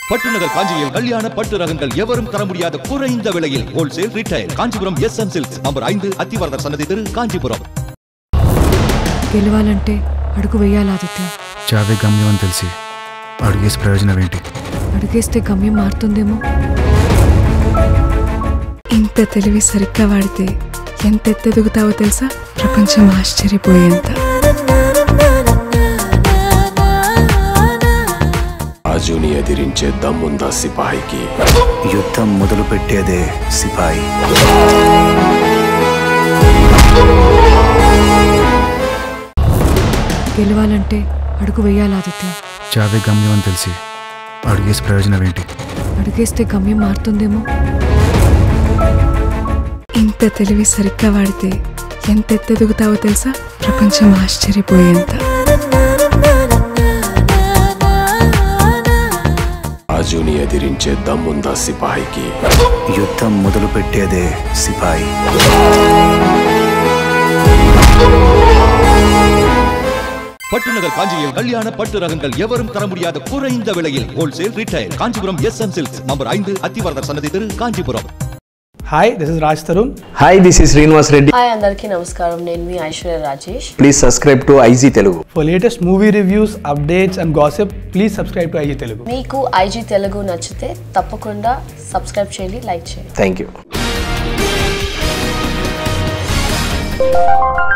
பட்டுநகர் காஞ்சியில் கல்யாண பட்டு ரகங்கள் எவரும் தர முடியாத குறைந்த விலையில் wholesale retail Kanchipuram S M silks number ஐந்து అత్తివరద సన్నది తెరు కాంచీపురం గెలవాలంటే అడుగు వేయాలి ఆదిత్య చావే గమ్యం అని తెలిసి అడిగేసి ప్రయోజనం ఏంటి అడుగేస్తే గమ్యం మారుతుందేమో ఇంత తెలివి సరిగ్గా వాడితే ఎంత ఎత్తెదుగుతావో తెలుసా ప్రపంచం ఆశ్చర్యపోయేంత రాజుని ఎదిరించే దమ్ముందా సిపాయికి యుద్ధం మొదలు పెట్టేదే సిపాయి గెలవాలంటే అడుగు వేయాలి ఆదిత్య చావే గమ్యం అని తెలిసి అడిగేసి ప్రయోజనం ఏంటి అడుగేస్తే గమ్యం మారుతుందేమో ఇంత తెలివి సరిగ్గా వాడితే ఎంత ఎత్తెదుగుతావో తెలుసా ప్రపంచం ఆశ్చర్యపోయేంత రాజుని ఎదిరించే దమ్ముందా సిపాయికి యుద్ధం మొదలు పెట్టేదే సిపాయి பட்டுநகர் காஞ்சியில் கல்யாண பட்டு ரகங்கள் எவரும் தர முடியாத குறைந்த விலையில் wholesale retail Kanchipuram S M silks number ஐந்து అత్తివరద సన్నది తెరు Kanchipuram hi this is Raj Tarun hi this is Srinivas Reddy hi అందరికీ నమస్కారం నేను మీ Aishwarya Rajesh please subscribe to IG Telugu for latest movie reviews updates and gossip please subscribe to IG Telugu మీకు ఐజీ తెలుగు నచ్చితే తప్పకుండా సబ్స్క్రైబ్ చేయండి లైక్ చేయండి థ్యాంక్ యూ